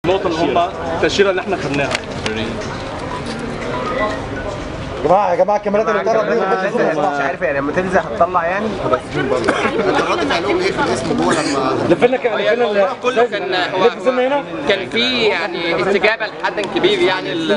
النقطة اللي هم التأشيرة اللي احنا خدناها يا جماعه يا جماعه الكاميرات اللي بتقرب دي مش عارف يعني لما تنزل هتطلع يعني انت رد فعلهم ايه في الاسم جوه لما لفينا ك- لفينا الموضوع كله كان هو لف سنة هنا كان في يعني استجابه لحد كبير يعني ال-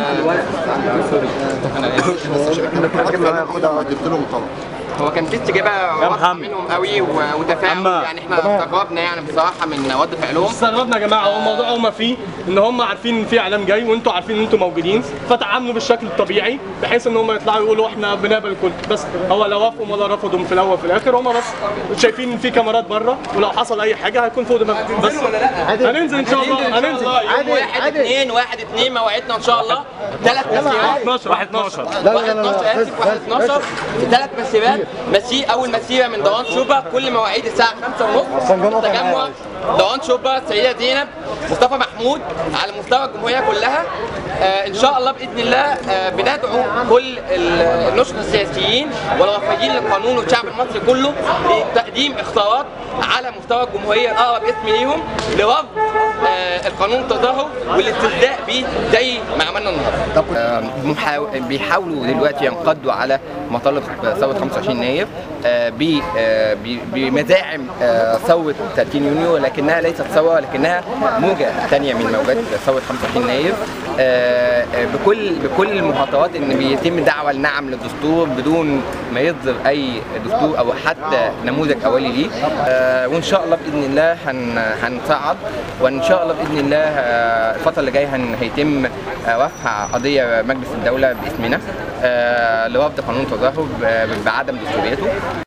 خدها جبت لهم طلب هو كان في استجابه واضحه منهم قوي و- وتفاهم يعني احنا استغربنا يعني بصراحه من رد فعلهم استغربنا يا جماعة هو الموضوع هما فيه ان هم عارفين ان في اعلام جاي وانتوا عارفين ان انتوا موجودين فتعاملوا بالشكل الطبيعي بحيث ان هم يطلعوا يقولوا احنا بنقبل الكل بس هو لا وافقوا ولا رفضوا في الاول وفي الاخر هم بس شايفين ان في كاميرات بره ولو حصل اي حاجة هيكون فوق دماغهم بس هننزل ان شاء الله هننزل يوم واحد اثنين واحد اثنين موعدنا ان شاء الله ثلاث مسيرات 12 واحد 12 لا واحد لا لا 12 لا اسف واحد 12 في ثلاث مسيرات مسير اول مسيره من دوان شوبا كل مواعيد الساعه 5 عشان ونص جنوب تجمع العالم. دوان شوبا السيده زينب مصطفى محمود على مستوى الجمهوريه كلها آه ان شاء الله باذن الله آه بندعو كل ال- النشط السياسيين والرافضين للقانون والشعب المصري كله لتقديم اختارات على مستوى الجمهوريه الاقرب اسم ليهم لرفض آه القانون التظاهر والاستهزاء بيه زي ما عملنا النهارده آه، محاو- بيحاولوا دلوقتي ينقضوا على مطالب ثوره 25 يناير آه، ب- آه، ب- بمزاعم آه، ثوره 30 يونيو لكنها ليست ثوره ولكنها موجه ثانيه من موجات ثوره 25 يناير آه، آه، بكل بكل المخاطرات ان بيتم دعوه النعم للدستور بدون ما يصدر اي دستور او حتى نموذج اولي ليه آه، وان شاء الله باذن الله هن هنصعد وان شاء الله باذن الله آه، الفتره اللي جايه هن- هيتم آه، رفع قضيه مجلس الدوله باسمنا آه، لرفض قانون التظاهر ب- بعدم دستوريته